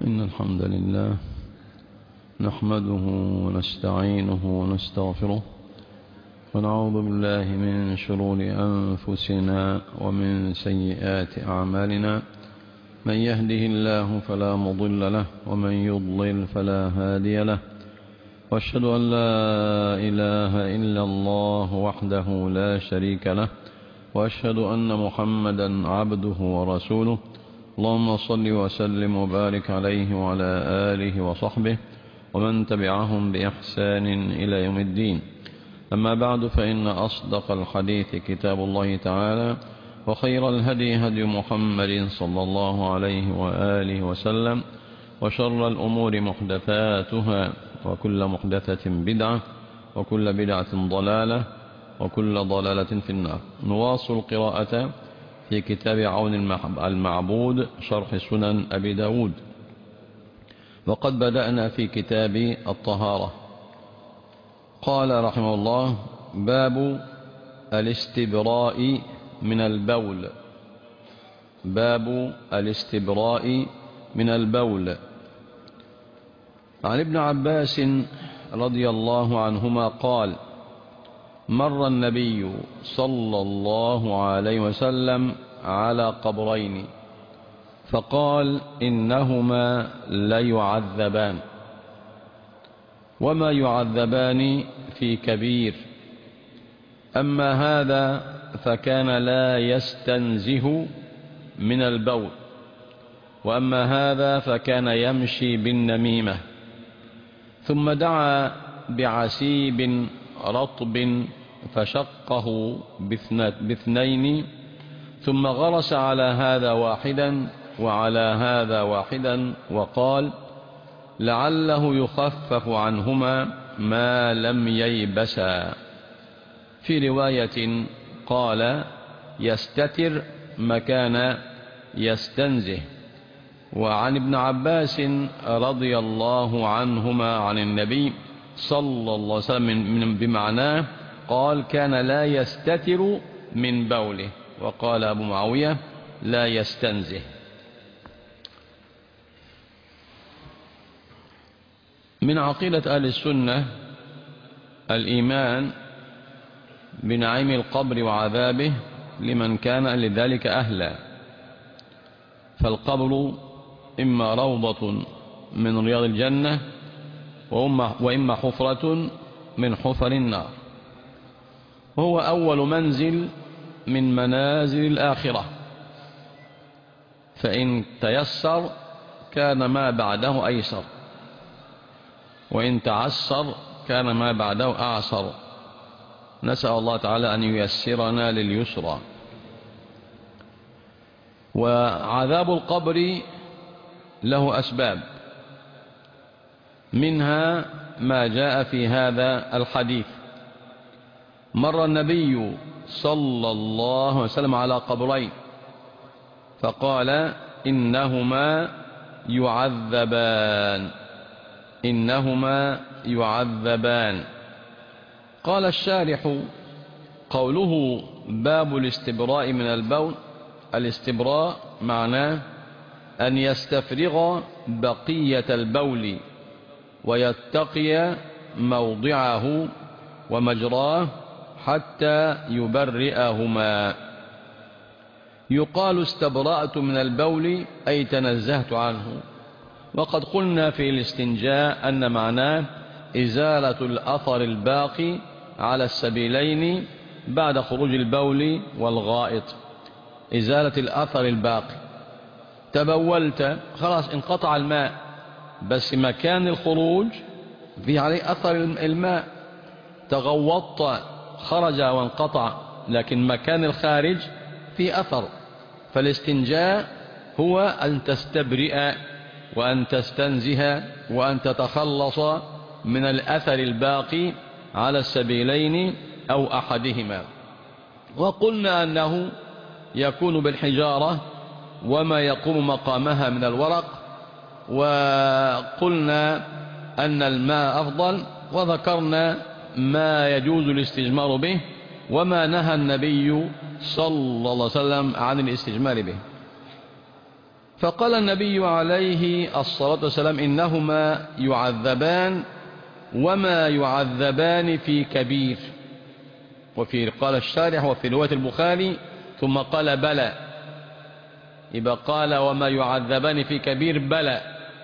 إن الحمد لله نحمده ونستعينه ونستغفره ونعوذ بالله من شرور أنفسنا ومن سيئات أعمالنا من يهده الله فلا مضل له ومن يضلل فلا هادي له واشهد أن لا إله إلا الله وحده لا شريك له وأشهد أن محمدا عبده ورسوله اللهم صل وسلم وبارك عليه وعلى آله وصحبه ومن تبعهم بإحسان إلى يوم الدين أما بعد فإن أصدق الحديث كتاب الله تعالى وخير الهدي هدي محمد صلى الله عليه وآله وسلم وشر الأمور محدثاتها وكل محدثة بدعة وكل بدعة ضلالة وكل ضلالة في النار نواصل القراءة في كتاب عون المعبود شرح سنن أبي داود وقد بدأنا في كتاب الطهارة قال رحمه الله باب الاستبراء من البول باب الاستبراء من البول عن ابن عباس رضي الله عنهما قال مر النبي صلى الله عليه وسلم على قبرين فقال إنهما ليعذبان وما يعذبان في كبير أما هذا فكان لا يستنزه من البول وأما هذا فكان يمشي بالنميمة ثم دعا بعسيب رطب فشقه باثنين ثم غرس على هذا واحدا وعلى هذا واحدا وقال لعله يخفف عنهما ما لم ييبسا في رواية قال يستتر مكان يستنزه وعن ابن عباس رضي الله عنهما عن النبي صلى الله عليه وسلم بمعناه قال كان لا يستتر من بوله وقال أبو معاوية لا يستنزه من عقيدة أهل السنة الإيمان بنعيم القبر وعذابه لمن كان لذلك أهلا فالقبر إما روضة من رياض الجنة وإما حفرة من حفر النار وهو أول منزل من منازل الآخرة فإن تيسر كان ما بعده أيسر وإن تعسر كان ما بعده أعسر نسأل الله تعالى أن ييسرنا لليسرى وعذاب القبر له أسباب منها ما جاء في هذا الحديث مر النبي صلى الله عليه وسلم على قبرين فقال إنهما يعذبان إنهما يعذبان قال الشارح قوله باب الاستبراء من البول الاستبراء معناه أن يستفرغ بقية البول ويتقي موضعه ومجراه حتى يبرئهما يقال استبرأت من البول أي تنزهت عنه وقد قلنا في الاستنجاء أن معناه إزالة الأثر الباقي على السبيلين بعد خروج البول والغائط إزالة الأثر الباقي تبولت خلاص انقطع الماء بس مكان الخروج في عليه أثر الماء تغوطت خرج وانقطع لكن مكان الخارج في أثر فالاستنجاء هو أن تستبرئ وأن تستنزه وأن تتخلص من الأثر الباقي على السبيلين أو أحدهما وقلنا أنه يكون بالحجارة وما يقوم مقامها من الورق وقلنا أن الماء أفضل وذكرنا ما يجوز الاستجمار به وما نهى النبي صلى الله عليه وسلم عن الاستجمار به فقال النبي عليه الصلاة والسلام إنهما يعذبان وما يعذبان في كبير وفي قال الشارح وفي رواية البخاري ثم قال بلى يبقى قال وما يعذبان في كبير بلى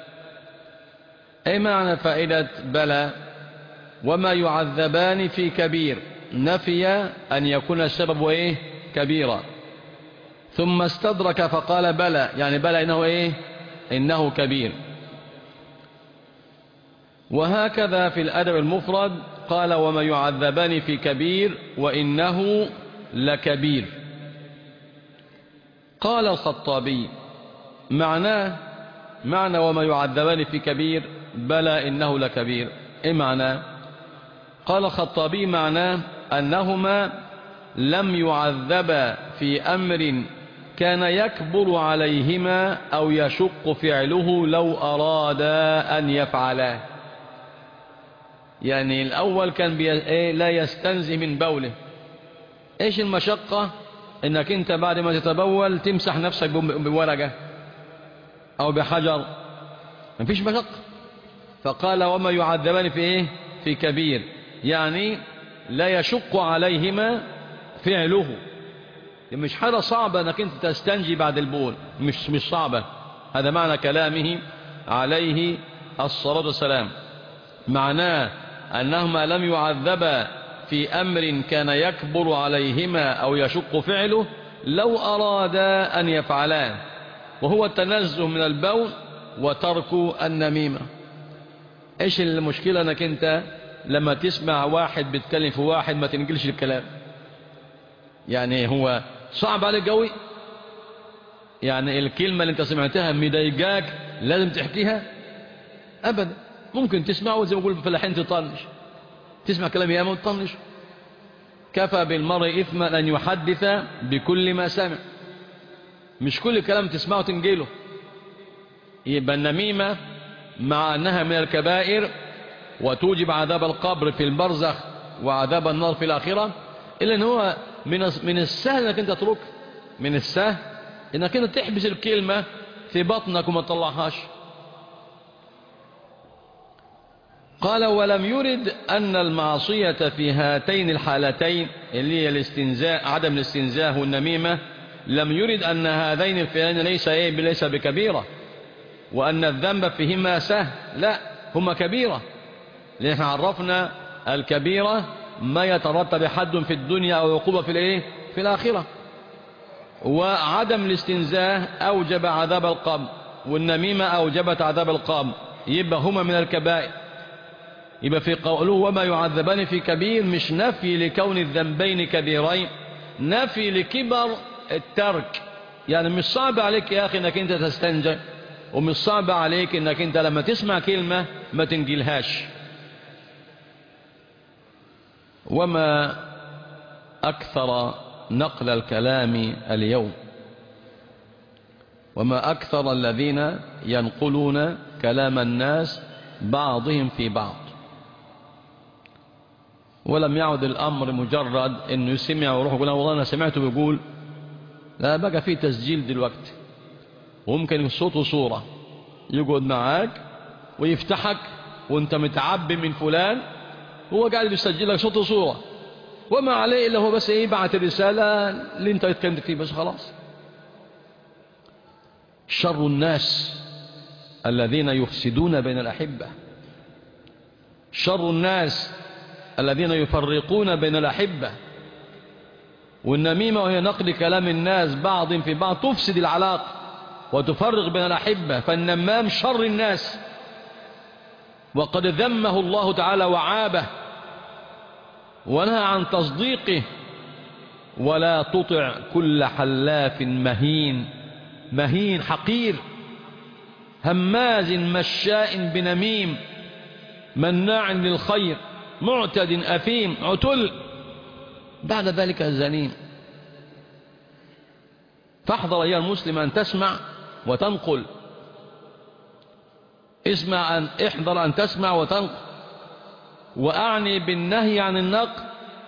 أي معنى فائدة بلى وما يعذبان في كبير نفي أن يكون السبب إيه كبيرا ثم استدرك فقال بلى يعني بلى إنه إيه إنه كبير وهكذا في الأدب المفرد قال وما يعذبان في كبير وإنه لكبير قال الخطابي معناه معنى وما يعذبان في كبير بلى إنه لكبير إيه معناه قال الخطابي معناه أنهما لم يعذبا في أمر كان يكبر عليهما أو يشق فعله لو أرادا أن يفعلا يعني الأول كان بي... إيه لا يستنزي من بوله إيش المشقة إنك أنت بعد ما تتبول تمسح نفسك بورقة أو بحجر مفيش مشقة فقال وما يعذبان في إيه في كبير يعني لا يشق عليهما فعله مش حاجة صعبة انك انت تستنجي بعد البول مش مش صعبة هذا معنى كلامه عليه الصلاة والسلام معناه أنهما لم يعذبا في أمر كان يكبر عليهما أو يشق فعله لو أرادا أن يفعلان وهو التنزه من البول وترك النميمة ايش المشكلة انك انت لما تسمع واحد بيتكلم في واحد ما تنقلش الكلام يعني هو صعب عليك قوي يعني الكلمة اللي انت سمعتها مضايقاك لازم تحكيها ابدا ممكن تسمعه زي ما بقول الفلاحين تطنش تسمع كلام ياما وتطنش كفى بالمرء اثما ان يحدث بكل ما سمع مش كل كلام تسمعه تنقله يبقى النميمة مع أنها من الكبائر وتوجب عذاب القبر في البرزخ وعذاب النار في الآخرة إلا أن هو من من السهل أنك أنت تترك من السهل أنك أنت تحبس الكلمة في بطنك وما تطلعهاش قال ولم يرد أن المعصية في هاتين الحالتين اللي هي الاستنزاء عدم الاستنزاء والنميمة لم يرد أن هذين الفعلين ليس إيه ليس بكبيرة وأن الذنب فيهما سهل لا هما كبيرة لأن عرفنا الكبيرة ما يترتب حد في الدنيا أو عقوبة في الإيه في الآخرة وعدم الاستنزاه أوجب عذاب القبر والنميمة أوجبت عذاب القبر يبقى هما من الكبائر يبقى في قوله وما يعذبان في كبير مش نفي لكون الذنبين كبيرين نفي لكبر الترك يعني مش صعب عليك يا أخي أنك أنت تستنجي ومش صعب عليك أنك أنت لما تسمع كلمة ما تنجلهاش وما أكثر نقل الكلام اليوم وما أكثر الذين ينقلون كلام الناس بعضهم في بعض ولم يعد الأمر مجرد أنه يسمع ويروح يقول والله أنا سمعته بيقول لا بقى في تسجيل دلوقتي وممكن صوت وصورة يقعد معاك ويفتحك وانت متعبي من فلان هو قاعد بيسجل لك صوت وصورة وما عليه إلا هو بس ايه بعت الرسالة اللي انت اتكلمت فيه بس خلاص شر الناس الذين يفسدون بين الأحبة شر الناس الذين يفرقون بين الأحبة والنميمة وهي نقل كلام الناس بعض في بعض تفسد العلاقة وتفرق بين الأحبة فالنمام شر الناس وقد ذمه الله تعالى وعابه ونهى عن تصديقه ولا تطع كل حلاف مهين مهين حقير هماز مشاء بنميم مناع للخير معتد أثيم عتل بعد ذلك الزنيم فاحذر أيها المسلم أن تسمع وتنقل اسمع أن احذر أن تسمع وتنقل وأعني بالنهي عن النقل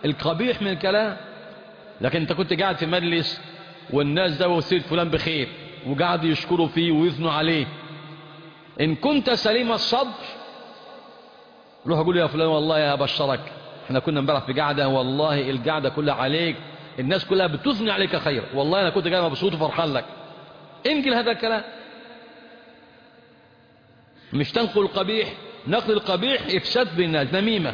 القبيح من الكلام لكن أنت كنت قاعد في مجلس والناس ده وسيد فلان بخير وقعدوا يشكروا فيه ويثنوا عليه إن كنت سليم الصدر روح أقول يا فلان والله يا بشرك احنا كنا امبارح في قعدة والله القعدة كلها عليك الناس كلها بتثني عليك خير والله أنا كنت قاعد مبسوط وفرحان لك انقل هذا الكلام مش تنقل القبيح نقل القبيح إفساد بالناس نميمة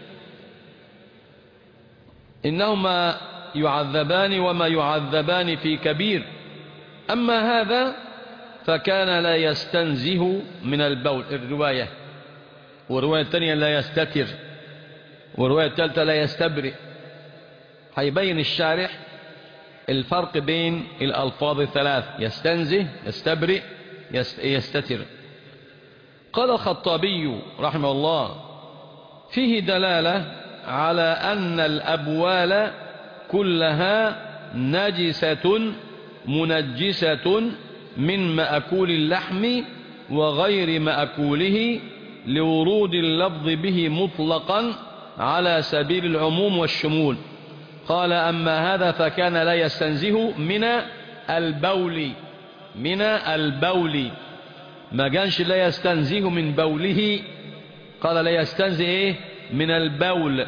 إنهما يعذبان وما يعذبان في كبير أما هذا فكان لا يستنزه من البول الرواية والرواية الثانية لا يستتر والرواية الثالثة لا يستبرئ هيبين الشارح الفرق بين الألفاظ الثلاث يستنزه يستبرئ يستتر قال الخطابي رحمه الله فيه دلالة على أن الأبوال كلها نجسة منجسة من مأكول اللحم وغير مأكوله لورود اللفظ به مطلقا على سبيل العموم والشمول قال أما هذا فكان لا يستنزه من البول من البول ما كانش لا يستنزه من بوله قال لا يستنزه إيه من البول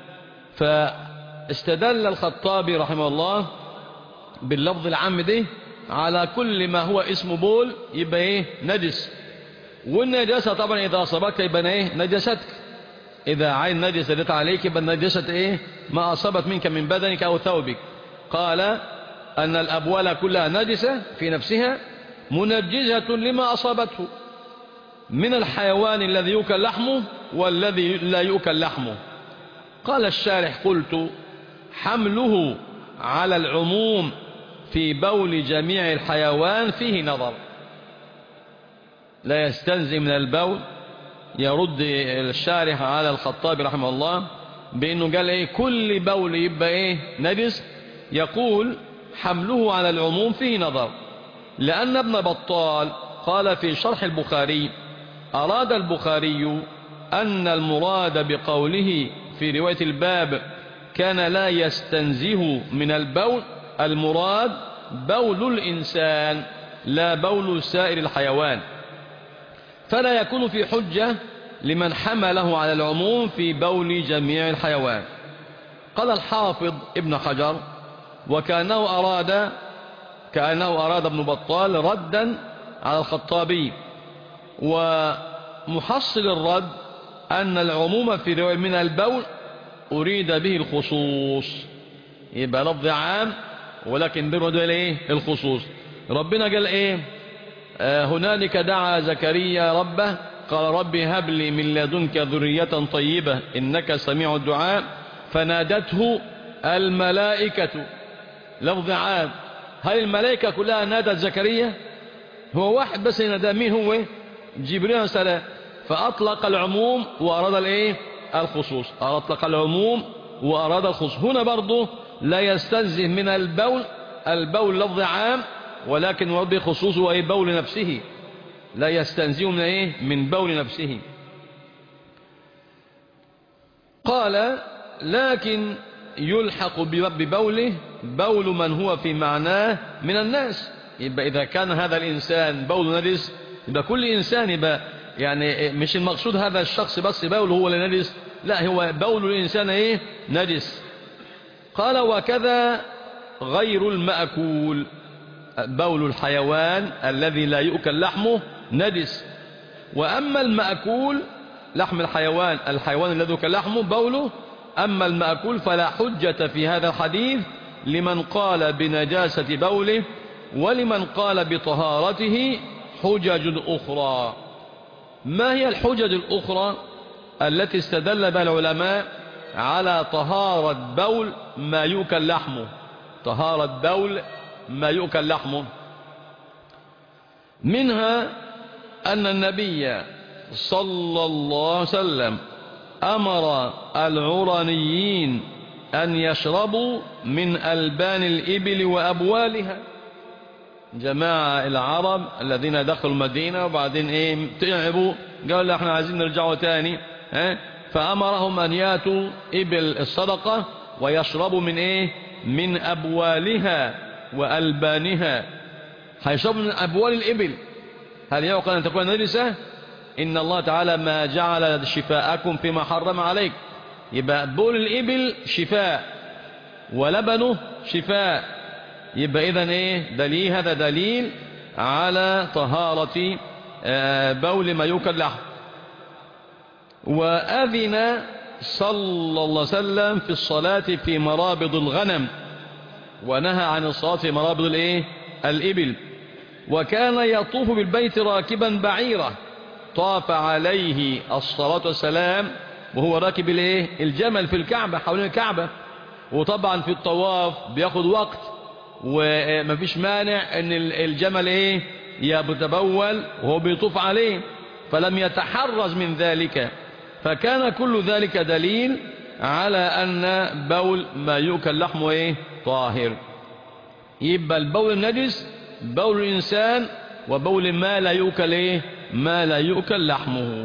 فاستدل الخطابي رحمه الله باللفظ العام ده على كل ما هو اسم بول يبقى ايه نجس والنجاسة طبعا إذا أصابتك يبقى ايه نجستك إذا عين نجسة جت عليك يبقى النجسة ايه ما أصابت منك من بدنك أو ثوبك قال أن الأبوال كلها نجسة في نفسها منجزة لما أصابته من الحيوان الذي يؤكل لحمه والذي لا يؤكل لحمه قال الشارح قلت حمله على العموم في بول جميع الحيوان فيه نظر لا يستنزي من البول يرد الشارح على الخطاب رحمه الله بأنه قال إيه كل بول يبقى إيه نجس يقول حمله على العموم فيه نظر لأن ابن بطال قال في شرح البخاري أراد البخاري أن المراد بقوله في رواية الباب كان لا يستنزه من البول المراد بول الإنسان لا بول سائر الحيوان فلا يكون في حجة لمن حمله على العموم في بول جميع الحيوان قال الحافظ ابن حجر وكأنه أراد كأنه أراد ابن بطال ردا على الخطابي ومحصل الرد أن العموم في رواية من البول أريد به الخصوص يبقى لفظ عام ولكن برد الايه الخصوص ربنا قال ايه آه هنالك دعا زكريا ربه قال ربي هب لي من لدنك ذرية طيبة إنك سميع الدعاء فنادته الملائكة لفظ عام هل الملائكة كلها نادت زكريا هو واحد بس ينادى مين هو جبريل عليه السلام فأطلق العموم وأراد الايه الخصوص أطلق العموم وأراد الخصوص هنا برضه لا يستنزه من البول البول لفظ عام ولكن ربي خصوصه وهي بول نفسه لا يستنزه من ايه من بول نفسه قال لكن يلحق ببوله بول من هو في معناه من الناس يبقى إذا كان هذا الإنسان بول نجس يبقى كل إنسان يبقى يعني مش المقصود هذا الشخص بس بول هو اللي نجس لا هو بول الإنسان ايه نجس قال وكذا غير المأكول بول الحيوان الذي لا يؤكل لحمه نجس وأما المأكول لحم الحيوان الحيوان الذي يؤكل لحمه بوله أما المأكول فلا حجة في هذا الحديث لمن قال بنجاسة بوله ولمن قال بطهارته حجج أخرى ما هي الحجج الأخرى التي استدل بها العلماء على طهارة بول ما يؤكل لحمه طهارة بول ما يؤكل لحمه منها أن النبي صلى الله عليه وسلم أمر العرانيين أن يشربوا من ألبان الإبل وأبوالها جماعة العرب الذين دخلوا المدينة وبعدين إيه تعبوا قالوا احنا عايزين نرجعوا تاني اه فأمرهم أن ياتوا إبل الصدقة ويشربوا من إيه من أبوالها وألبانها هيشرب من أبوال الإبل هل يعقل أن تكون نجسة إن الله تعالى ما جعل شفاءكم فيما حرم عليك يبقى بول الإبل شفاء ولبنه شفاء يبقى إذن إيه دليل هذا دليل على طهارة آه، بول ما يوكل له وأذن صلى الله عليه وسلم في الصلاة في مرابض الغنم ونهى عن الصلاة في مرابض الايه الإبل وكان يطوف بالبيت راكبا بعيرة طاف عليه الصلاة والسلام وهو راكب الايه الجمل في الكعبة حوالين الكعبة وطبعا في الطواف بياخد وقت ومفيش مانع ان الجمل ايه يتبول وهو بيطوف عليه فلم يتحرز من ذلك فكان كل ذلك دليل على أن بول ما يؤكل لحمه إيه طاهر يبقى البول النجس بول الإنسان وبول ما لا يؤكل إيه ما لا يؤكل لحمه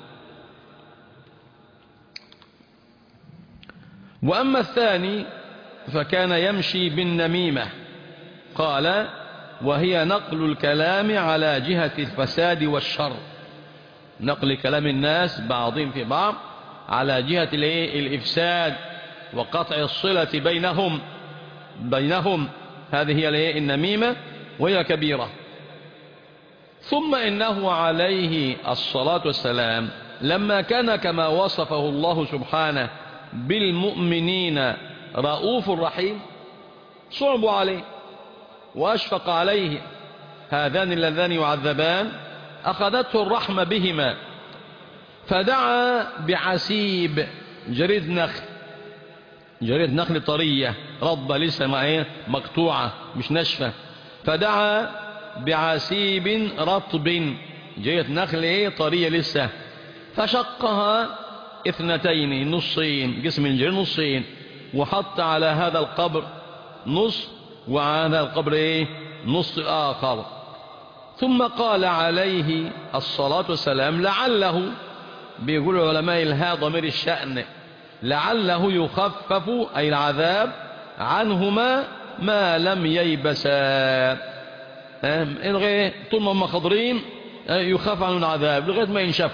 وأما الثاني فكان يمشي بالنميمة قال وهي نقل الكلام على جهة الفساد والشر نقل كلام الناس بعضهم في بعض على جهة الإفساد وقطع الصلة بينهم بينهم هذه هي النميمة وهي كبيرة ثم إنه عليه الصلاة والسلام لما كان كما وصفه الله سبحانه بالمؤمنين رؤوف رحيم صعبوا عليه وأشفق عليه هذان اللذان يعذبان أخذته الرحمة بهما فدعا بعسيب جريد نخل جريد نخل طرية رضة لسه ما ايه مقطوعة مش نشفة فدعا بعسيب رطب جريد نخل ايه طرية لسه فشقها اثنتين نصين جسم الجريد نصين وحط على هذا القبر نص وعلى هذا القبر ايه نص آخر ثم قال عليه الصلاة والسلام لعله بيقول علماء الها ضمير الشأن لعله يخفف أي العذاب عنهما ما لم ييبسا الغي طول ما هم خضرين يخاف عنه العذاب لغاية ما ينشف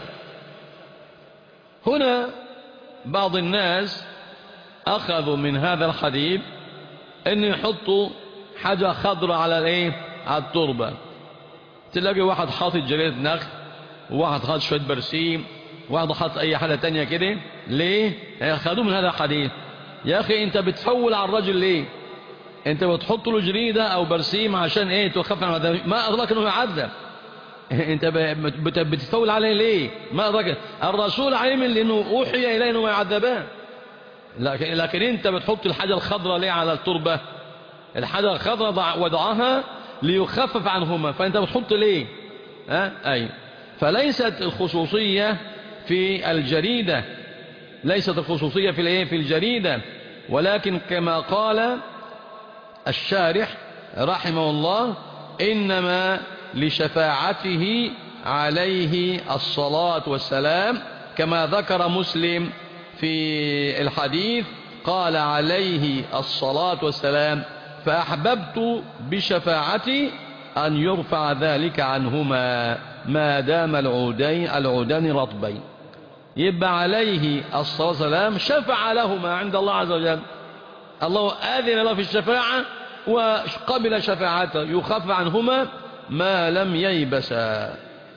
هنا بعض الناس أخذوا من هذا الحديث أن يحطوا حاجة خضرة على الايه على التربة تلاقي واحد حاطط جريدة نخل وواحد حاطط شوية برسيم وواحد حاطط اي حاجة تانية كده ليه خدوه من هذا الحديث يا اخي انت بتفول على الرجل ليه انت بتحط له جريدة او برسيم عشان ايه تخفف عن العذاب ما ادراك انه يعذب انت بتفول عليه ليه ما ادراك الرسول علم لانه اوحي اليه انه ما يعذبان لكن, لكن انت بتحط الحاجة الخضراء ليه على التربة الحاجة الخضراء وضعها ليخفف عنهما فأنت بتحط ليه ها أي فليست الخصوصية في الجريدة ليست الخصوصية في الايه في الجريدة ولكن كما قال الشارح رحمه الله إنما لشفاعته عليه الصلاة والسلام كما ذكر مسلم في الحديث قال عليه الصلاة والسلام فأحببت بشفاعتي أن يرفع ذلك عنهما ما دام العودين العودان رطبين يبقى عليه الصلاة والسلام شفع لهما عند الله عز وجل الله آذن له في الشفاعة وقبل شفاعته يخف عنهما ما لم ييبسا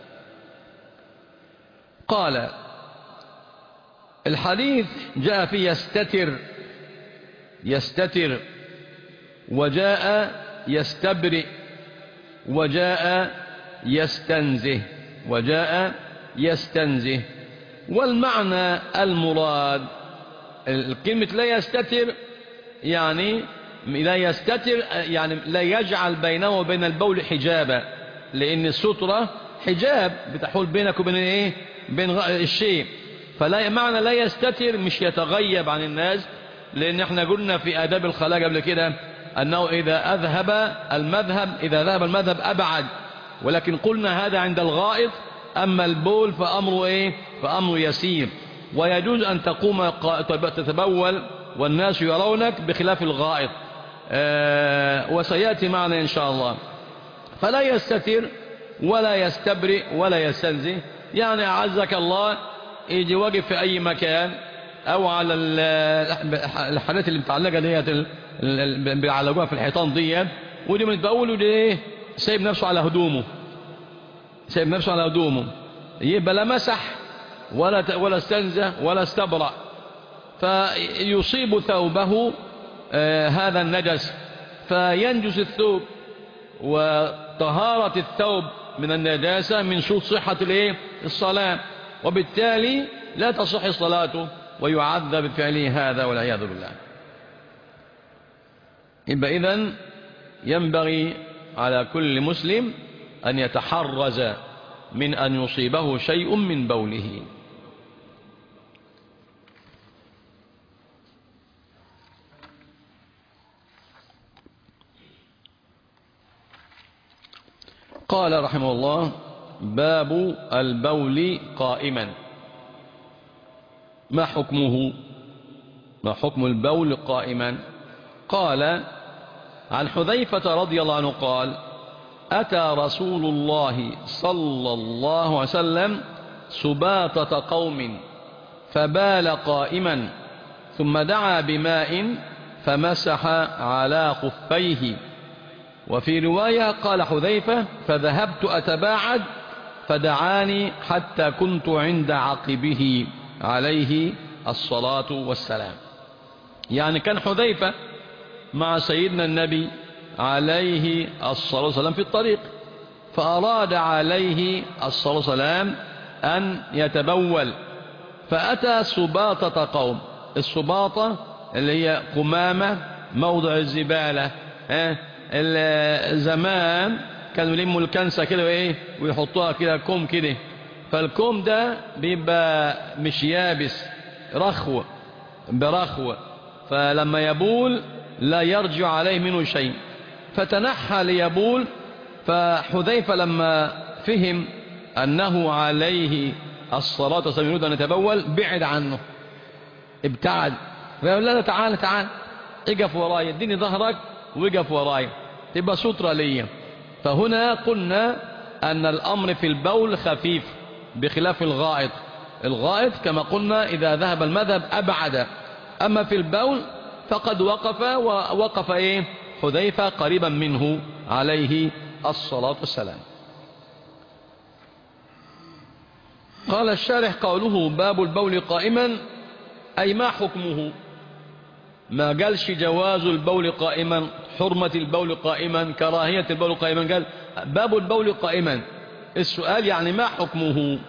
قال الحديث جاء في يستتر يستتر وجاء يستبرئ وجاء يستنزه وجاء يستنزه والمعنى المراد الكلمة لا يستتر يعني لا يستتر يعني لا يجعل بينه وبين البول حجابا لأن السترة حجاب بتحول بينك وبين ايه بين الشيء فلا معنى لا يستتر مش يتغيب عن الناس لأن احنا قلنا في آداب الخلاء قبل كده أنه إذا أذهب المذهب إذا ذهب المذهب أبعد ولكن قلنا هذا عند الغائط أما البول فأمره إيه فأمره يسير ويجوز أن تقوم تتبول والناس يرونك بخلاف الغائط آه وسيأتي معنا إن شاء الله فلا يستتر ولا يستبرئ ولا يستنزه يعني أعزك الله يجي واقف في أي مكان أو على الحاجات اللي متعلقة ديت بيعلقوها في الحيطان ديت ودي من بقوله دي ايه سايب نفسه على هدومه سايب نفسه على هدومه يبقى لا مسح ولا ولا استنزه ولا استبرأ فيصيب ثوبه آه هذا النجس فينجس الثوب وطهارة الثوب من النجاسة من شروط صحة الايه الصلاة وبالتالي لا تصح صلاته ويعذب بفعله هذا والعياذ بالله يبقى إذن ينبغي على كل مسلم أن يتحرز من أن يصيبه شيء من بوله قال رحمه الله باب البول قائما ما حكمه ما حكم البول قائما قال عن حذيفة رضي الله عنه قال أتى رسول الله صلى الله عليه وسلم سباطة قوم فبال قائما ثم دعا بماء فمسح على خفيه وفي رواية قال حذيفة فذهبت أتباعد فدعاني حتى كنت عند عقبه عليه الصلاة والسلام يعني كان حذيفة مع سيدنا النبي عليه الصلاة والسلام في الطريق فأراد عليه الصلاة والسلام أن يتبول فأتى سباطة قوم السباطة اللي هي قمامة موضع الزبالة زمان كانوا يلموا الكنسة كده وايه ويحطوها كده كوم كده فالكوم ده بيبقى مش يابس رخو برخو فلما يبول لا يرجع عليه منه شيء فتنحى ليبول فحذيفة لما فهم أنه عليه الصلاة والسلام يريد أن يتبول بعد عنه ابتعد فيقول لا تعال تعال اقف وراي اديني ظهرك وقف وراي تبقى سترة ليا فهنا قلنا أن الأمر في البول خفيف بخلاف الغائط الغائط كما قلنا إذا ذهب المذهب أبعد أما في البول فقد وقف ووقف إيه حذيفة قريبا منه عليه الصلاة والسلام قال الشارح قوله باب البول قائما أي ما حكمه ما قالش جواز البول قائما حرمة البول قائما كراهية البول قائما قال باب البول قائما السؤال يعني ما حكمه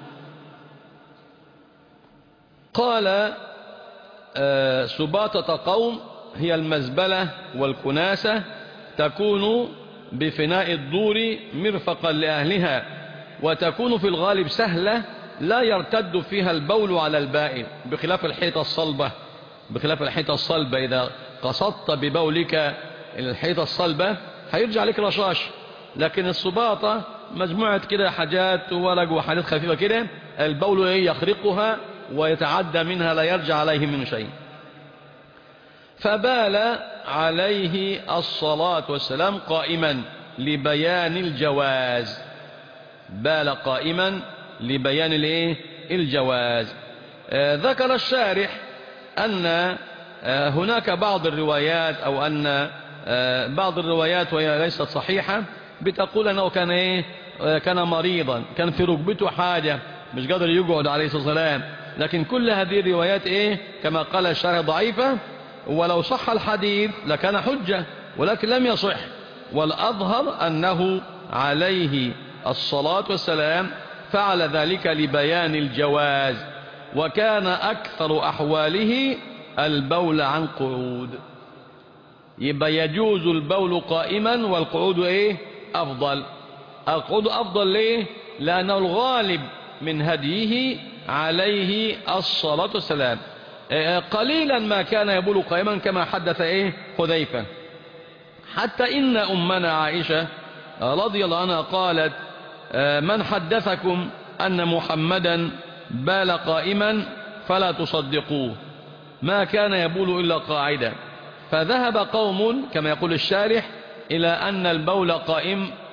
قال آه سباطة قوم هي المزبلة والكناسة تكون بفناء الدور مرفقا لأهلها وتكون في الغالب سهلة لا يرتد فيها البول على البائن بخلاف الحيطة الصلبة بخلاف الحيطة الصلبة إذا قصدت ببولك الحيطة الصلبة هيرجع لك رشاش لكن الصباطة مجموعة كده حاجات ورق وحاجات خفيفة كده البول يخرقها ويتعدى منها لا يرجع عليه من شيء فبال عليه الصلاة والسلام قائما لبيان الجواز بال قائما لبيان الايه الجواز آه ذكر الشارح أن آه هناك بعض الروايات أو أن آه بعض الروايات وهي ليست صحيحة بتقول أنه كان إيه كان مريضا كان في ركبته حاجة مش قادر يقعد عليه الصلاة والسلام لكن كل هذه الروايات إيه كما قال الشارع ضعيفة ولو صح الحديث لكان حجة ولكن لم يصح والأظهر أنه عليه الصلاة والسلام فعل ذلك لبيان الجواز وكان أكثر أحواله البول عن قعود يبقى يجوز البول قائما والقعود إيه أفضل القعود أفضل ليه لأنه الغالب من هديه عليه الصلاة والسلام قليلا ما كان يبول قائما كما حدث إيه حذيفة حتى إن أمنا عائشة رضي الله عنها قالت من حدثكم أن محمدا بال قائما فلا تصدقوه ما كان يبول إلا قاعدا فذهب قوم كما يقول الشارح إلى أن البول قائم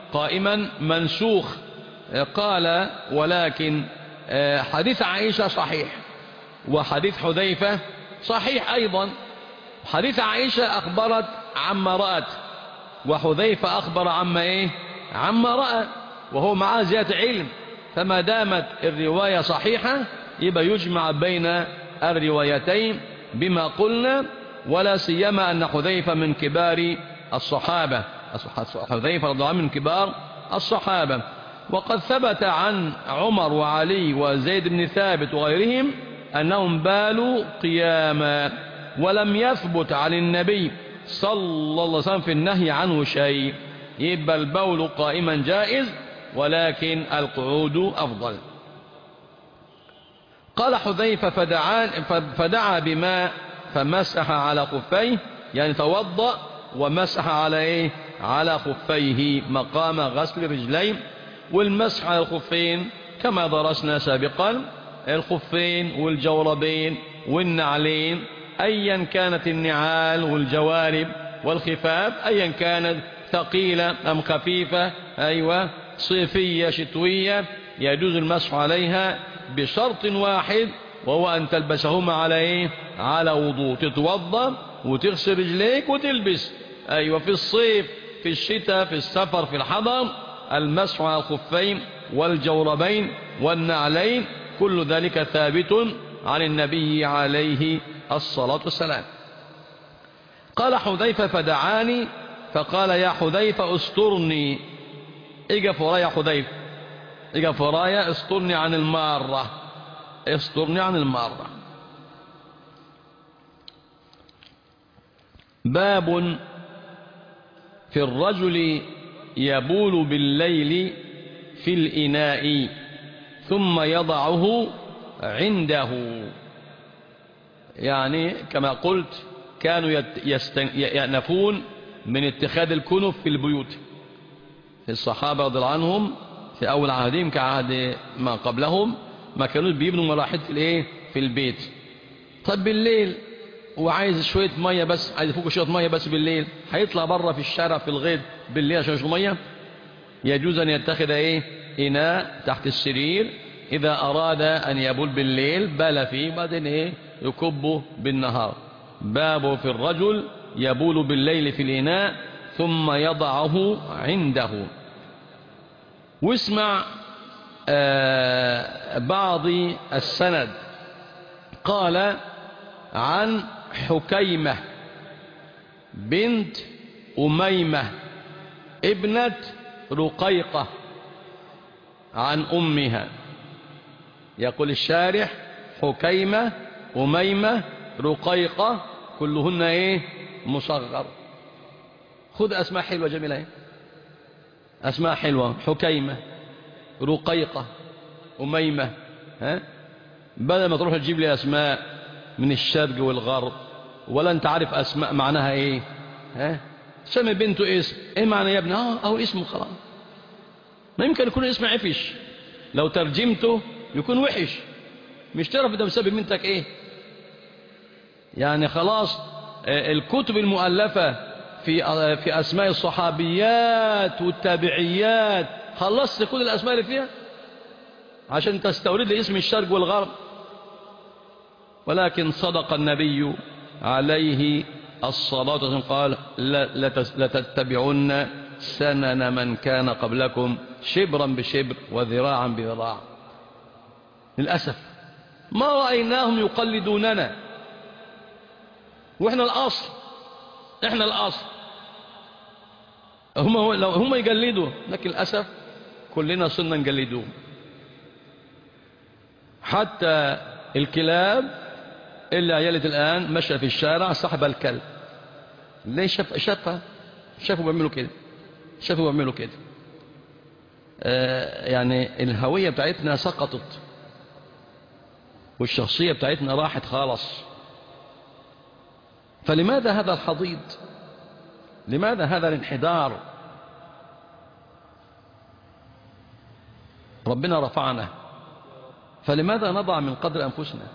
قائما منسوخ قال ولكن حديث عائشة صحيح وحديث حذيفة صحيح أيضا حديث عائشة أخبرت عما رأت وحذيفة أخبر عما إيه عما رأى وهو معاه زيادة علم فما دامت الرواية صحيحة يبقى يجمع بين الروايتين بما قلنا ولا سيما أن حذيفة من كبار الصحابة حذيفة رضي الله عنه من كبار الصحابة وقد ثبت عن عمر وعلي وزيد بن ثابت وغيرهم أنهم بالوا قياما ولم يثبت عن النبي صلى الله عليه وسلم في النهي عنه شيء يبقى البول قائما جائز ولكن القعود أفضل قال حذيفة فدعا بماء فمسح على خفيه يعني توضأ ومسح على ايه على خفيه مقام غسل رجلين والمسح على الخفين كما درسنا سابقا الخفين والجوربين والنعلين ايا كانت النعال والجوارب والخفاف ايا كانت ثقيلة ام خفيفة ايوه صيفية شتوية يجوز المسح عليها بشرط واحد وهو أن تلبسهما على إيه؟ على وضوء تتوضا وتغسل رجليك وتلبس أيوة في الصيف في الشتاء في السفر في الحضر المسح على الخفين والجوربين والنعلين كل ذلك ثابت عن النبي عليه الصلاة والسلام قال حذيفة فدعاني فقال يا حذيفة استرني اجا فرايا حذيفة اجا فرايا استرني عن المارة استرني عن المارة باب في الرجل يبول بالليل في الإناء ثم يضعه عنده يعني كما قلت كانوا يأنفون من اتخاذ الكنف في البيوت في الصحابة رضي الله عنهم في أول عهدهم كعهد ما قبلهم ما كانوا بيبنوا مراحل في الايه في البيت طب بالليل وعايز شوية مية بس عايز يفوق شوية مية بس بالليل هيطلع بره في الشارع في الغيط بالليل عشان يشرب مية يجوز أن يتخذ ايه إناء تحت السرير إذا أراد أن يبول بالليل بال فيه بعدين ايه يكبه بالنهار باب في الرجل يبول بالليل في الإناء ثم يضعه عنده واسمع آه بعض السند قال عن حكيمة بنت أميمة ابنة رقيقة عن أمها يقول الشارح حكيمة أميمة رقيقة كلهن ايه مصغر خذ أسماء حلوة جميلة ايه أسماء حلوة حكيمة رقيقة أميمة ها بدل ما تروح تجيب لي أسماء من الشرق والغرب ولا أنت عارف أسماء معناها إيه ها سمي بنته اسم إيه معنى يا ابني آه أو اسمه خلاص ما يمكن يكون اسم عفش لو ترجمته يكون وحش مش تعرف ده مسبب بنتك إيه يعني خلاص الكتب المؤلفة في في أسماء الصحابيات والتابعيات خلصت كل الأسماء اللي فيها عشان تستورد لي اسم الشرق والغرب ولكن صدق النبي عليه الصلاة والسلام قال لتتبعن سنن من كان قبلكم شبرا بشبر وذراعا بذراع للأسف ما رأيناهم يقلدوننا واحنا الأصل احنا الأصل هم, هم يقلدوا لكن للأسف كلنا صرنا نقلدوه حتى الكلاب اللي عيالة الآن مشى في الشارع صاحب الكلب ليه شاف شافها شافوا بيعملوا كده شافوا بيعملوا كده آه يعني الهوية بتاعتنا سقطت والشخصية بتاعتنا راحت خالص فلماذا هذا الحضيض لماذا هذا الانحدار ربنا رفعنا فلماذا نضع من قدر أنفسنا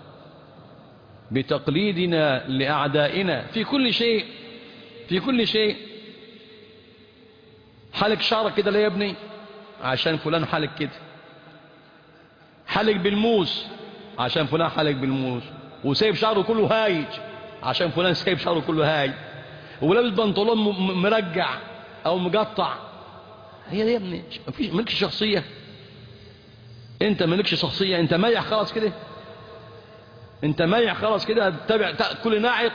بتقليدنا لأعدائنا في كل شيء في كل شيء حالك شعرك كده ليه يا ابني عشان فلان حالك كده حالك بالموس عشان فلان حالك بالموس وسايب شعره كله هايج عشان فلان سايب شعره كله هايج ولابس بنطلون م- مرجع او مقطع هي دي يا ابني مفيش مالكش شخصيه انت مالكش شخصيه انت مايع خلاص كده انت مايع خلاص كده تتبع ت- كل ناعق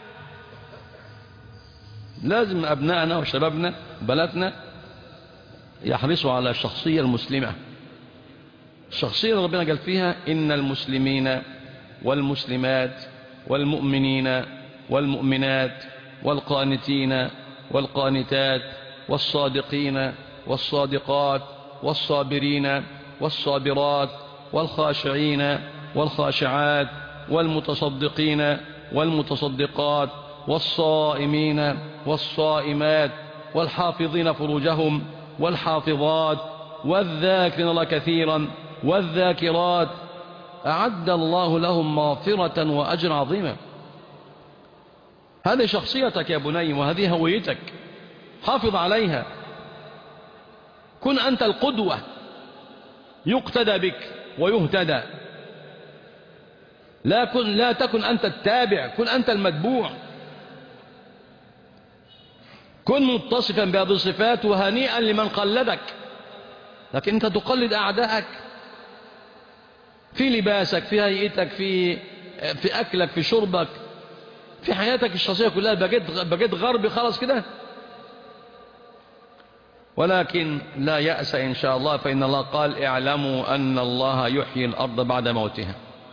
لازم ابنائنا وشبابنا بناتنا يحرصوا على الشخصيه المسلمه الشخصيه اللي ربنا قال فيها ان المسلمين والمسلمات والمؤمنين والمؤمنات والقانتين والقانتات والصادقين والصادقات والصابرين والصابرات والخاشعين والخاشعات والمتصدقين والمتصدقات والصائمين والصائمات والحافظين فروجهم والحافظات والذاكرين الله كثيرا والذاكرات أعد الله لهم مغفرة وأجر عظيما هذه شخصيتك يا بني وهذه هويتك حافظ عليها كن أنت القدوة يقتدى بك ويهتدى لا, كن لا تكن أنت التابع كن أنت المتبوع كن متصفا بهذه الصفات وهنيئا لمن قلدك لكن أنت تقلد أعدائك في لباسك في هيئتك في في أكلك في شربك في حياتك الشخصية كلها بقيت بقيت غربي خلاص كده ولكن لا يأس إن شاء الله فإن الله قال اعلموا أن الله يحيي الأرض بعد موتها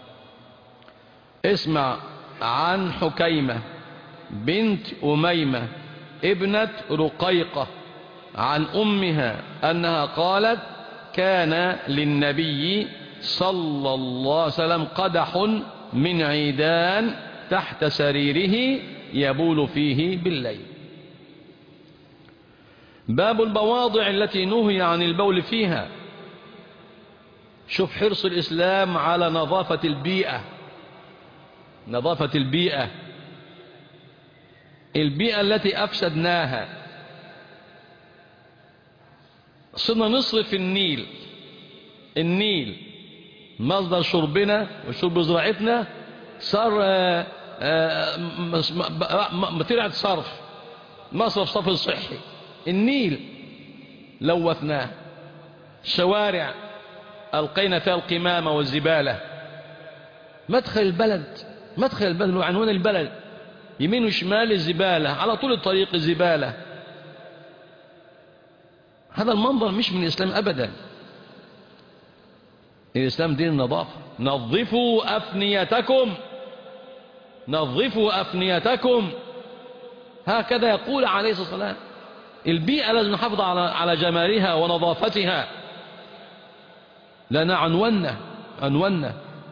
اسمع عن حكيمة بنت أميمة ابنة رقيقة عن أمها أنها قالت كان للنبي صلى الله عليه وسلم قدح من عيدان تحت سريره يبول فيه بالليل باب المواضع التي نهي عن البول فيها شوف حرص الإسلام على نظافة البيئة نظافة البيئة البيئة التي أفسدناها صرنا نصرف النيل النيل مصدر شربنا وشرب زراعتنا صار طلعت صرف مصرف صرف الصحي النيل لوثناه شوارع ألقينا فيها القمامة والزبالة مدخل البلد مدخل البلد وعنوان البلد يمين وشمال الزبالة على طول الطريق الزبالة هذا المنظر مش من الإسلام أبدا الإسلام دين النظافة نظفوا أفنيتكم نظفوا أفنيتكم هكذا يقول عليه الصلاة والسلام البيئة لازم نحافظ على على جمالها ونظافتها لنا عنونا عنونا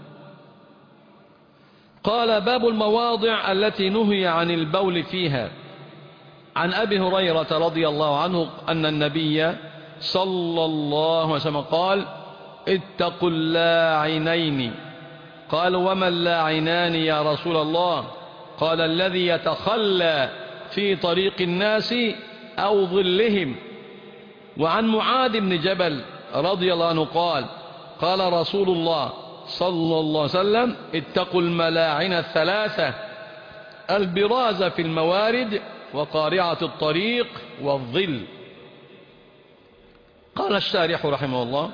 قال باب المواضع التي نهي عن البول فيها عن أبي هريرة رضي الله عنه أن النبي صلى الله عليه وسلم قال اتقوا اللاعنين قال وما اللاعنان يا رسول الله قال الذي يتخلى في طريق الناس أو ظلهم وعن معاذ بن جبل رضي الله عنه قال قال رسول الله صلى الله عليه وسلم اتقوا الملاعن الثلاثة البراز في الموارد وقارعة الطريق والظل قال الشارح رحمه الله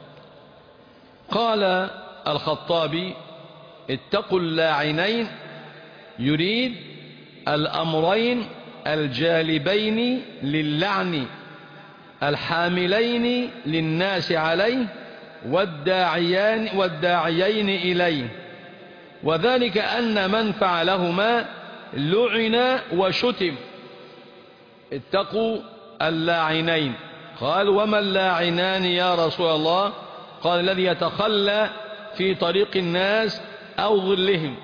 قال الخطابي اتقوا اللاعنين يريد الأمرين الجالبين للعن الحاملين للناس عليه والداعيان والداعيين إليه وذلك أن من فعلهما لعن وشتم اتقوا اللاعنين قال وما اللاعنان يا رسول الله قال الذي يتخلى في طريق الناس أو ظلهم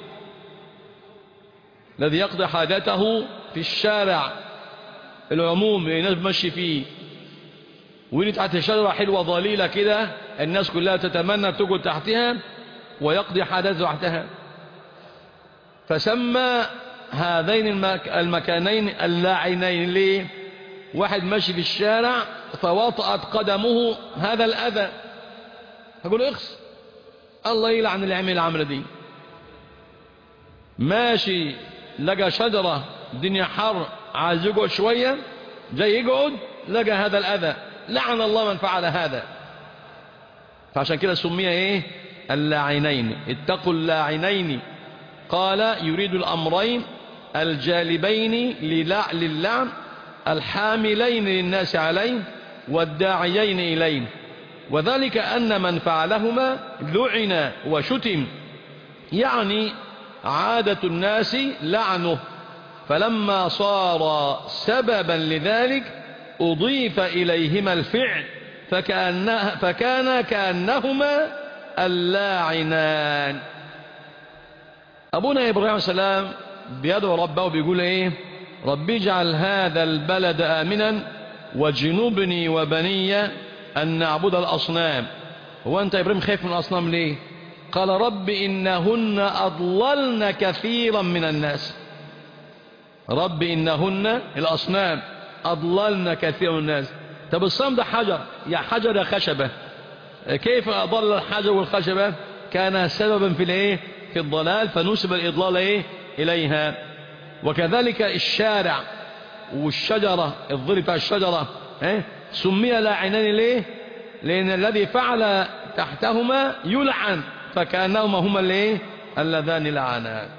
الذي يقضي حاجته في الشارع العموم الناس ماشي فيه وين تحت شجرة حلوة ظليلة كده الناس كلها تتمنى تقعد تحتها ويقضي حاجته تحتها فسمى هذين المك... المكانين اللاعنين ليه واحد ماشي في الشارع فوطأت قدمه هذا الأذى هقول اخس الله يلعن اللي عمل العملة دي ماشي لقى شجرة دنيا حر عايز يقعد شوية جاي يقعد لقى هذا الأذى لعن الله من فعل هذا فعشان كده سمي ايه اللاعنين اتقوا اللاعنين قال يريد الأمرين الجالبين للعن الحاملين للناس عليه والداعيين إليه وذلك أن من فعلهما لعن وشتم يعني عادة الناس لعنه فلما صار سببا لذلك أضيف إليهما الفعل فكأنها فكان كأنهما اللاعنان أبونا إبراهيم السلام بيدعو ربه وبيقول إيه ربي اجعل هذا البلد آمنا وجنوبني وبني أن نعبد الأصنام هو أنت إبراهيم خايف من الأصنام ليه قال رب إنهن أضللن كثيرا من الناس رب إنهن الأصنام أضللن كثيرا من الناس طب الصنم ده حجر يا حجر يا خشبة كيف أضل الحجر والخشبة كان سببا في الايه في الضلال فنسب الإضلال إيه إليها وكذلك الشارع والشجرة الظل بتاع الشجرة إيه؟ سمي لاعنان ليه لأن الذي فعل تحتهما يلعن فكأنهما هما الايه اللذان لعنان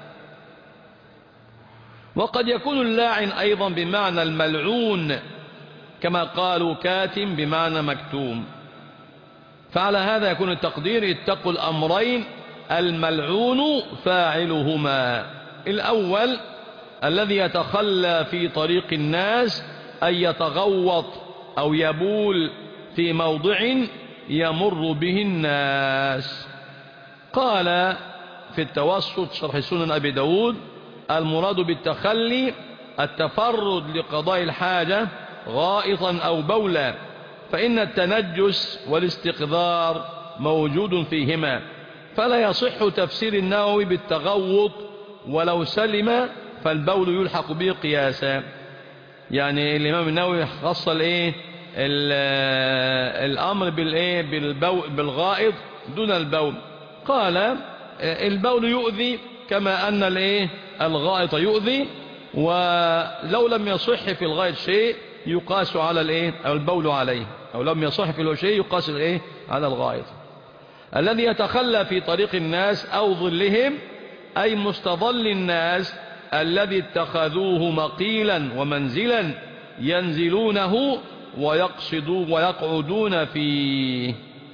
وقد يكون اللاعن أيضا بمعنى الملعون كما قالوا كاتم بمعنى مكتوم فعلى هذا يكون التقدير اتقوا الأمرين الملعون فاعلهما الأول الذي يتخلى في طريق الناس أن يتغوط أو يبول في موضع يمر به الناس قال في التوسط شرح سنن أبي داود المراد بالتخلي التفرد لقضاء الحاجة غائطا أو بولا فإن التنجس والاستقذار موجود فيهما فلا يصح تفسير النووي بالتغوط ولو سلم فالبول يلحق به قياسا يعني الإمام النووي خص الايه الأمر بالايه بالبول بالغائط دون البول قال البول يؤذي كما أن الايه الغائط يؤذي ولو لم يصح في الغائط شيء يقاس على الايه او البول عليه او لم يصح في شيء يقاس الايه على الغائط الذي يتخلى في طريق الناس أو ظلهم أي مستظل الناس الذي اتخذوه مقيلا ومنزلا ينزلونه ويقصدون ويقعدون فيه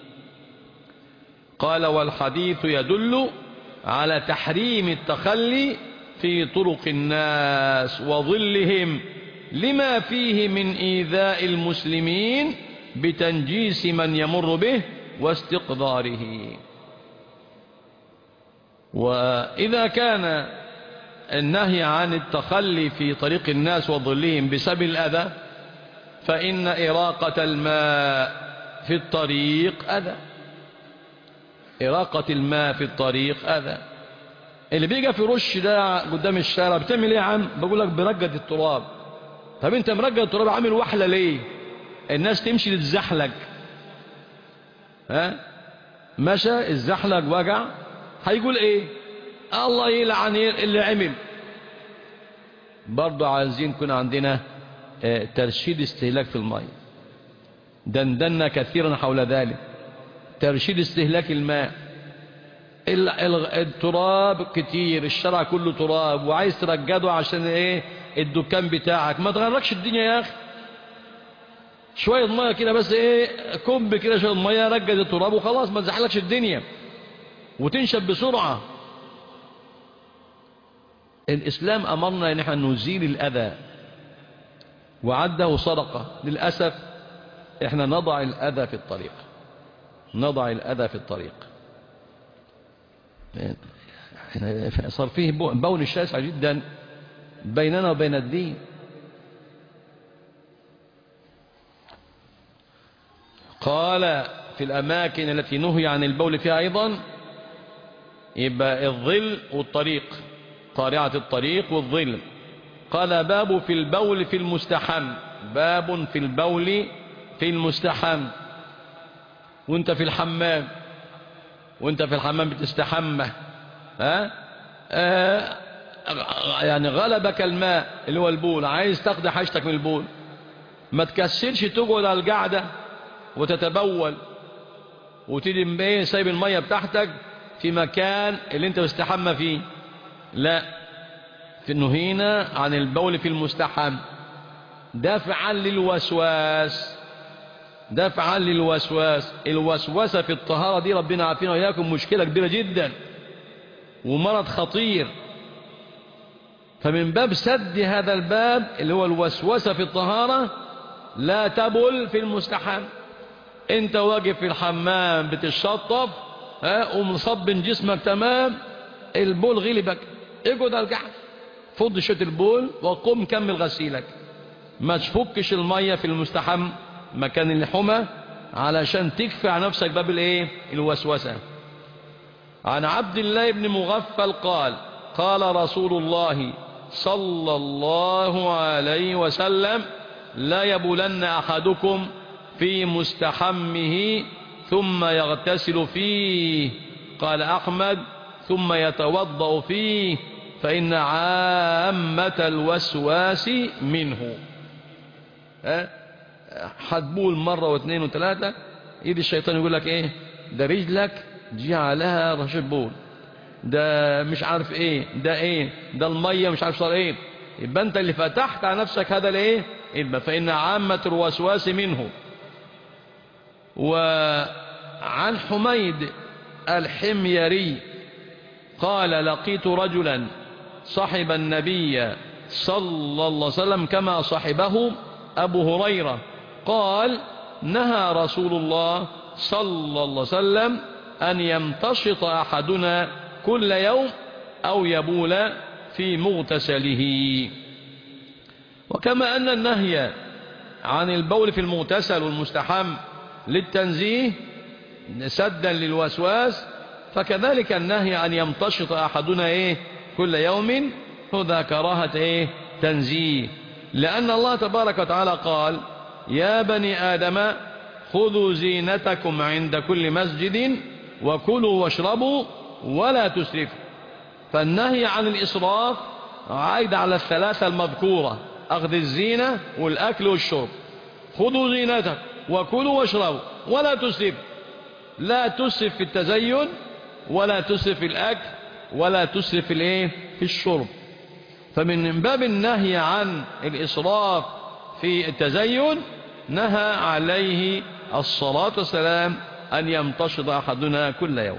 قال والحديث يدل على تحريم التخلي في طرق الناس وظلهم لما فيه من إيذاء المسلمين بتنجيس من يمر به واستقداره وإذا كان النهي عن التخلي في طريق الناس وظلهم بسبب الأذى فإن إراقة الماء في الطريق أذى إراقة الماء في الطريق أذى اللي بيجي في رش ده قدام الشارع بتعمل ايه يا عم بقول لك برجد التراب طب انت مرجد التراب عامل وحله ليه الناس تمشي تتزحلق ها مشى الزحلق وجع هيقول ايه الله يلعن اللي عمل برضه عايزين يكون عندنا آه، ترشيد استهلاك في الماء دندنا كثيرا حول ذلك ترشيد استهلاك الماء التراب كتير الشرع كله تراب وعايز ترجده عشان ايه الدكان بتاعك ما تغرقش الدنيا يا اخي شوية مية كده بس ايه كب كده شوية مية رجد التراب وخلاص ما تزحلكش الدنيا وتنشف بسرعة الإسلام أمرنا ان احنا نزيل الأذى وعده صدقة للأسف احنا نضع الأذى في الطريق نضع الأذى في الطريق صار فيه بول شاسع جدا بيننا وبين الدين قال في الأماكن التي نهي عن البول فيها أيضا يبقى الظل والطريق قارعة الطريق والظل قال باب في البول في المستحم باب في البول في المستحم وانت في الحمام وانت في الحمام بتستحمى ها آه يعني غلبك الماء اللي هو البول عايز تاخد حاجتك من البول ما تكسلش تقعد على القعده وتتبول وتيجي ايه سايب الميه بتاعتك في مكان اللي انت مستحمى فيه لا في نهينا عن البول في المستحم دافعا للوسواس دفعا للوسواس الوسوسة في الطهارة دي ربنا عافينا وإياكم مشكلة كبيرة جدا ومرض خطير فمن باب سد هذا الباب اللي هو الوسوسة في الطهارة لا تبل في المستحم انت واقف في الحمام بتشطف ها ومصب جسمك تمام البول غلبك اقعد على القعد فض شوت البول وقم كمل غسيلك ما تفكش المية في المستحم مكان اللحمة علشان تكفي عن نفسك باب الايه الوسوسة عن عبد الله بن مغفل قال قال رسول الله صلى الله عليه وسلم لا يبولن أحدكم في مستحمه ثم يغتسل فيه قال أحمد ثم يتوضأ فيه فإن عامة الوسواس منه هتبول مرة واثنين وثلاثة يجي الشيطان يقول لك ايه ده رجلك جعلها رشد بول ده مش عارف ايه ده ايه ده المية مش عارف صار ايه يبقى انت اللي فتحت على نفسك هذا الايه يبقى فإن عامة الوسواس منه وعن حميد الحميري قال لقيت رجلا صحب النبي صلى الله عليه وسلم كما صحبه أبو هريرة قال نهى رسول الله صلى الله عليه وسلم أن يمتشط أحدنا كل يوم أو يبول في مغتسله وكما أن النهي عن البول في المغتسل والمستحم للتنزيه سدا للوسواس فكذلك النهي أن يمتشط أحدنا إيه كل يوم هذا كراهة إيه تنزيه لأن الله تبارك وتعالى قال يا بني آدم خذوا زينتكم عند كل مسجد وكلوا واشربوا ولا تسرفوا فالنهي عن الإسراف عايد على الثلاثة المذكورة أخذ الزينة والأكل والشرب خذوا زينتك وكلوا واشربوا ولا تسرفوا لا تسرف في التزين ولا تسرف في الأكل ولا تسرف في الايه في الشرب فمن باب النهي عن الإسراف في التزين نهى عليه الصلاة والسلام أن يمتشط أحدنا كل يوم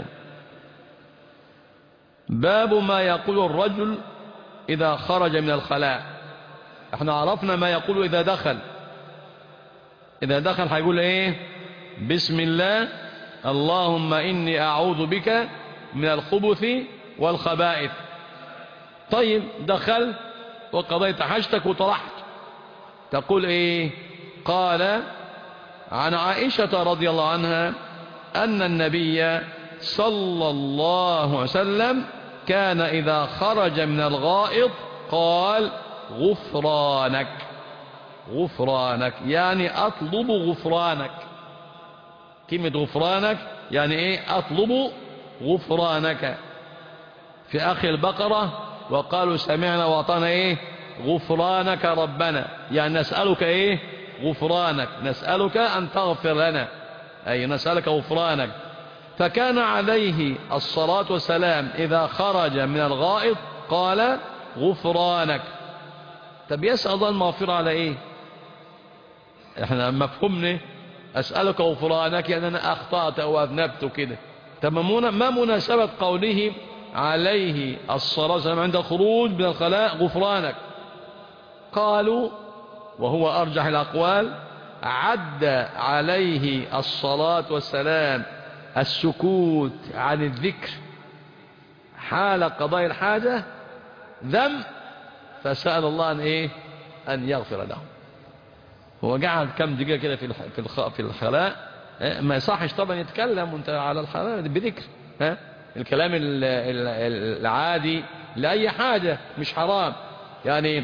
باب ما يقول الرجل إذا خرج من الخلاء احنا عرفنا ما يقول إذا دخل إذا دخل هيقول إيه بسم الله اللهم إني أعوذ بك من الخبث والخبائث طيب دخل وقضيت حاجتك وطرحت تقول ايه قال عن عائشة رضي الله عنها أن النبي صلى الله عليه وسلم كان إذا خرج من الغائط قال غفرانك غفرانك يعني أطلب غفرانك كلمة غفرانك يعني إيه أطلب غفرانك في آخر البقرة وقالوا سمعنا وأعطانا إيه غفرانك ربنا يعني نسألك إيه غفرانك نسألك أن تغفر لنا أي نسألك غفرانك فكان عليه الصلاة والسلام إذا خرج من الغائط قال غفرانك طب يسأل الله المغفرة على إيه احنا مفهومنا أسألك غفرانك يعني أنا أخطأت أو أذنبت كده طب ما مناسبة قوله عليه الصلاة والسلام عند خروج من الخلاء غفرانك قالوا وهو أرجح الأقوال عد عليه الصلاة والسلام السكوت عن الذكر حال قضاء الحاجة ذنب فسأل الله أن إيه أن يغفر له هو قعد كم دقيقة كده في في الخلاء ما يصحش طبعا يتكلم وانت على الخلاء بذكر ها الكلام العادي لأي حاجة مش حرام يعني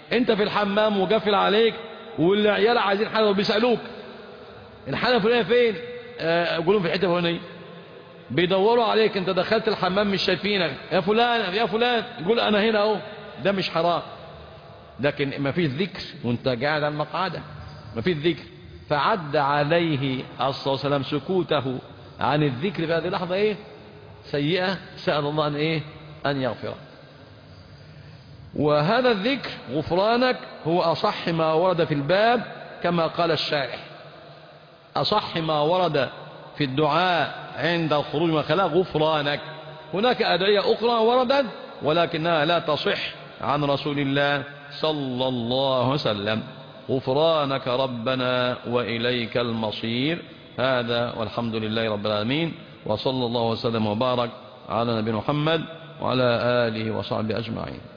انت في الحمام وقافل عليك والعيال عايزين حاجه وبيسالوك الحاله الفلانيه فين آه، قولهم في الحته الفلانيه بيدوروا عليك انت دخلت الحمام مش شايفينك يا فلان يا فلان يقول انا هنا اهو ده مش حرام لكن ما فيش ذكر وانت قاعد على المقعده ما فيش ذكر فعد عليه الصلاه والسلام سكوته عن الذكر في هذه اللحظه ايه سيئه سال الله ان ايه ان يغفره وهذا الذكر غفرانك هو أصح ما ورد في الباب كما قال الشارح أصح ما ورد في الدعاء عند الخروج من الخلاء غفرانك هناك أدعية أخرى وردت ولكنها لا تصح عن رسول الله صلى الله عليه وسلم غفرانك ربنا وإليك المصير هذا والحمد لله رب العالمين وصلى الله وسلم وبارك على نبي محمد وعلى آله وصحبه أجمعين